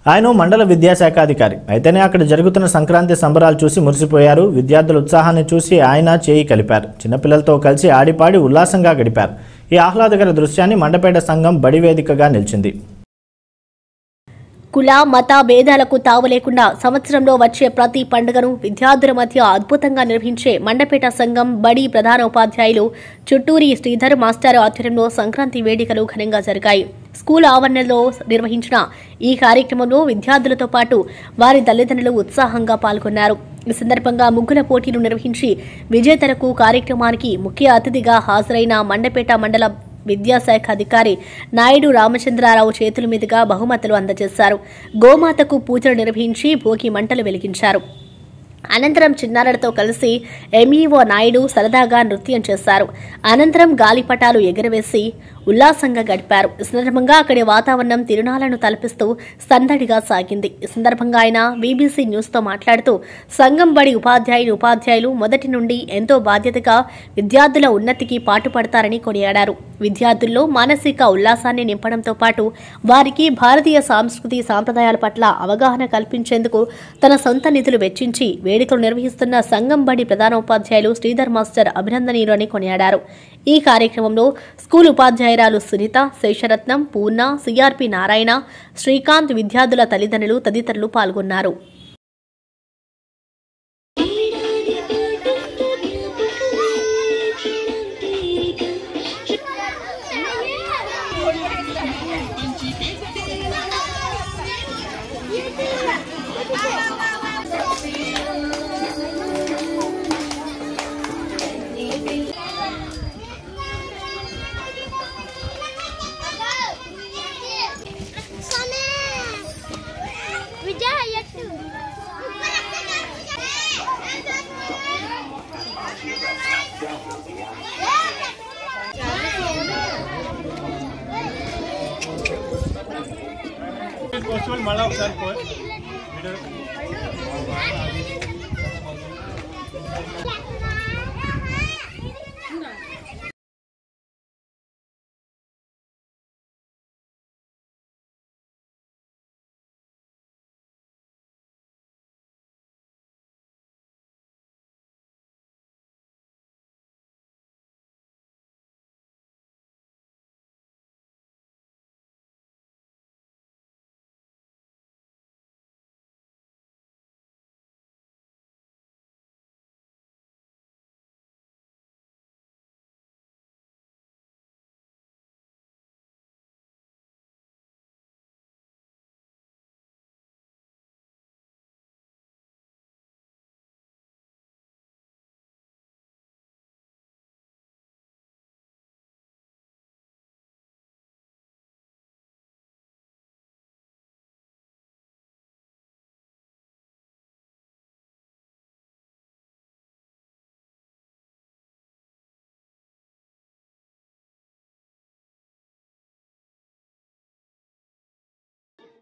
ఆయన మండల విద్యాశాఖ అధికారి అయితేనే అక్కడ జరుగుతున్న సంక్రాంతి సంబరాలు చూసి మురిసిపోయారు విద్యార్థుల ఉత్సాహాన్ని చూసి ఆయన చేయి కలిపారు చిన్నపిల్లలతో కలిసి ఆడిపాడి ఉల్లాసంగా గడిపారు ఈ ఆహ్లాదకర దృశ్యాన్ని మండపేట సంఘం బడి వేదికగా నిలిచింది కుల మత భేదాలకు తావు లేకుండా సంవత్సరంలో వచ్చే ప్రతి పండుగను విద్యార్థుల మధ్య అద్భుతంగా నిర్వహించే మండపేట సంఘం బడి ప్రధాన ఉపాధ్యాయులు చుట్టూరి శ్రీధర్ మాస్టర్ ఆధ్వర్యంలో సంక్రాంతి వేడుకలు ఘనంగా జరిగాయి స్కూల్ ఆవరణలో నిర్వహించిన ఈ కార్యక్రమంలో విద్యార్థులతో పాటు వారి తల్లిదండ్రులు ఉత్సాహంగా పాల్గొన్నారు ఈ సందర్భంగా ముగ్గుల పోటీలు నిర్వహించి విజేతలకు కార్యక్రమానికి ముఖ్య అతిథిగా హాజరైన మండపేట మండల విద్యాశాఖ అధికారి నాయుడు రామచంద్రారావు చేతుల మీదుగా బహుమతులు అందజేశారు గోమాతకు పూజలు నిర్వహించి భోగి మంటలు వెలిగించారు అనంతరం చిన్నారులతో కలిసి ఎంఈఓ నాయుడు సరదాగా నృత్యం చేశారు అనంతరం గాలిపటాలు ఎగురవేసి ఉల్లాసంగా గడిపారు ఈ సందర్భంగా అక్కడి వాతావరణం తిరునాళ్లను తలపిస్తూ సందడిగా సాగింది ఈ సందర్భంగా ఆయన బీబీసీ న్యూస్తో మాట్లాడుతూ సంఘం బడి ఉపాధ్యాయులు ఉపాధ్యాయులు మొదటి నుండి ఎంతో బాధ్యతగా విద్యార్థుల ఉన్నతికి పాటుపడతారని కొనియాడారు విద్యార్థుల్లో మానసిక ఉల్లాసాన్ని నింపడంతో పాటు వారికి భారతీయ సాంస్కృతి సాంప్రదాయాల పట్ల అవగాహన కల్పించేందుకు తన సొంత నిధులు వెచ్చించి వేడుకలు నిర్వహిస్తున్న సంఘం బడి ప్రధానోపాధ్యాయులు శ్రీధర్ మాస్టర్ అభినందనీయులు అని కొనియాడారు ఈ కార్యక్రమంలో స్కూల్ ఉపాధ్యాయురాలు సునీత శేషరత్నం పూర్ణ సిఆర్పి నారాయణ శ్రీకాంత్ విద్యార్థుల తల్లిదండ్రులు తదితరులు పాల్గొన్నారు విజయ్ పాసిబుల్ మళ్ళీ ఒకసారి పోయి వీడియో